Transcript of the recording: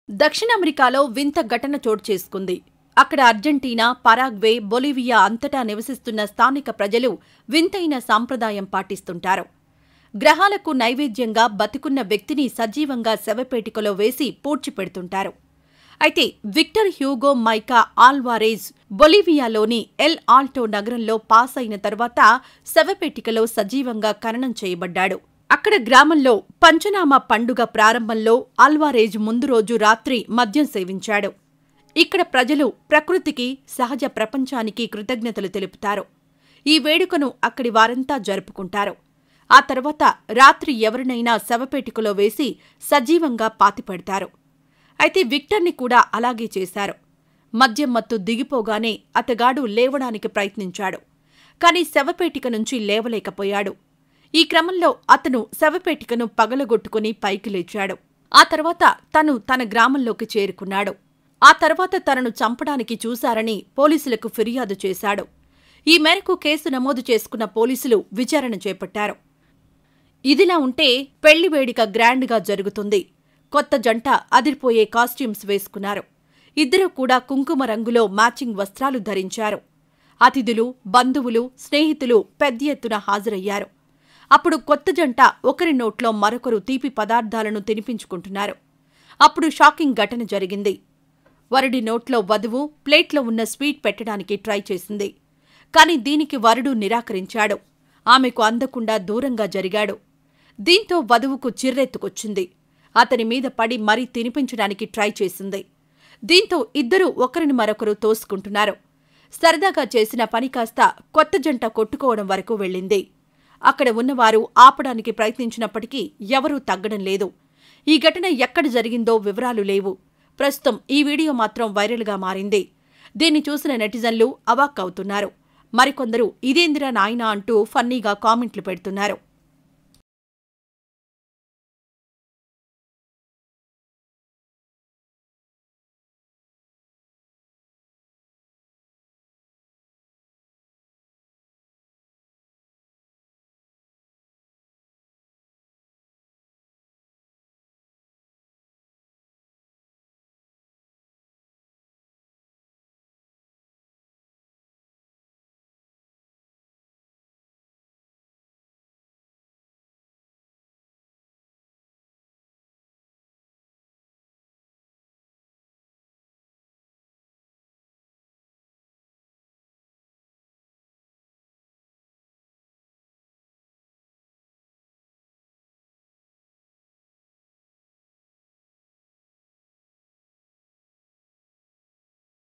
దక్షిణ అమెరికాలో వింత ఘటన చోటు చేసుకుంది అక్కడ అర్జెంటీనా పరాగ్వే బొలివియా అంతటా నివసిస్తున్న స్థానిక ప్రజలు వింతైన సాంప్రదాయం పాటిస్తుంటారు గ్రహాలకు నైవేద్యంగా బతికున్న వ్యక్తిని సజీవంగా శవపేటికలో వేసి పూడ్చిపెడుతుంటారు అయితే విక్టర్ హ్యూగో మైకా ఆల్వారేజ్ బొలివియాలోని ఎల్ ఆల్టో నగరంలో పాస్ అయిన తర్వాత శవపేటికలో సజీవంగా ఖననం చేయబడ్డాడు అక్కడ గ్రామంలో పంచనామ పండుగ ప్రారంభంలో ఆల్వారేజ్ ముందు రోజు రాత్రి మద్యం సేవించాడు ఇక్కడ ప్రజలు ప్రకృతికి సహజ ప్రపంచానికి కృతజ్ఞతలు తెలుపుతారు ఈ వేడుకను అక్కడి వారంతా జరుపుకుంటారు ఆ తర్వాత రాత్రి ఎవరినైనా శవపేటికలో వేసి సజీవంగా పాతిపెడతారు అయితే విక్టర్ని కూడా అలాగే చేశారు మద్యం మత్తు దిగిపోగానే అతగాడు లేవడానికి ప్రయత్నించాడు కాని శవపేటిక నుంచి లేవలేకపోయాడు ఈ క్రమంలో అతను శవపేటికను పగలగొట్టుకుని పైకి లేచాడు ఆ తర్వాత తను తన గ్రామంలోకి చేరుకున్నాడు ఆ తర్వాత తనను చంపడానికి చూశారని పోలీసులకు ఫిర్యాదు చేశాడు ఈ మేరకు కేసు నమోదు చేసుకున్న పోలీసులు విచారణ చేపట్టారు ఇదిలా ఉంటే పెళ్లి వేడుక గ్రాండ్గా జరుగుతుంది కొత్త జంట అదిరిపోయే కాస్ట్యూమ్స్ వేసుకున్నారు ఇద్దరూ కూడా కుంకుమ రంగులో మ్యాచింగ్ వస్త్రాలు ధరించారు అతిథులు బంధువులు స్నేహితులు పెద్ద ఎత్తున హాజరయ్యారు అప్పుడు కొత్త జంట ఒకరి నోట్లో మరొకరు తీపి పదార్థాలను తినిపించుకుంటున్నారు అప్పుడు షాకింగ్ ఘటన జరిగింది వరుడి నోట్లో వధువు ప్లేట్లో ఉన్న స్వీట్ పెట్టడానికి ట్రై చేసింది కాని దీనికి వరుడు నిరాకరించాడు ఆమెకు అందకుండా దూరంగా జరిగాడు దీంతో వధువుకు చిర్రెత్తుకొచ్చింది అతని మీద పడి మరీ తినిపించడానికి ట్రై చేసింది దీంతో ఇద్దరూ ఒకరిని మరొకరు తోసుకుంటున్నారు సరదాగా చేసిన పని కాస్త కొత్త జంట కొట్టుకోవడం వరకు వెళ్ళింది అక్కడ ఉన్నవారు ఆపడానికి ప్రయత్నించినప్పటికీ ఎవరూ తగ్గడం లేదు ఈ ఘటన ఎక్కడ జరిగిందో వివరాలు లేవు ప్రస్తుతం ఈ వీడియో మాత్రం వైరల్గా మారింది దీన్ని చూసిన నెటిజన్లు అవాక్కవుతున్నారు మరికొందరు ఇదేందిరా నాయనా అంటూ ఫన్నీగా కామెంట్లు పెడుతున్నారు